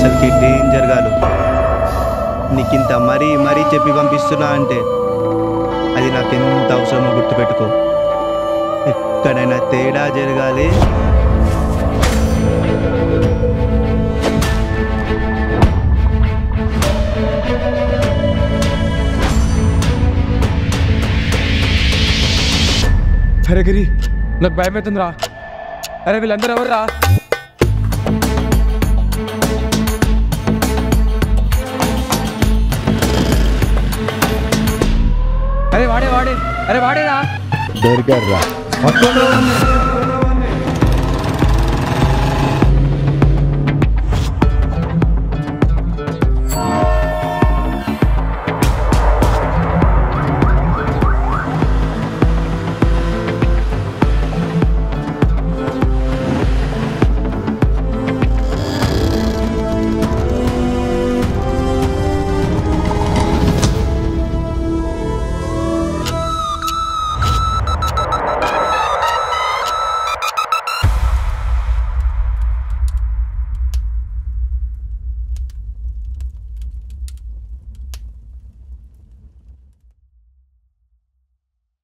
అసలుకి డేంజర్ గాలు నీకింత మరీ మరీ చెప్పి పంపిస్తున్నా అంటే అది నాకెంత అవసరమో గుర్తుపెట్టుకో ఎక్కడైనా తేడా జరగాలి అరే గిరి నాకు భయం అవుతుందిరా అరే వీళ్ళందరూ ఎవర్రా అరే వాడే వాడే అరే వాడేరా దొరికారు రా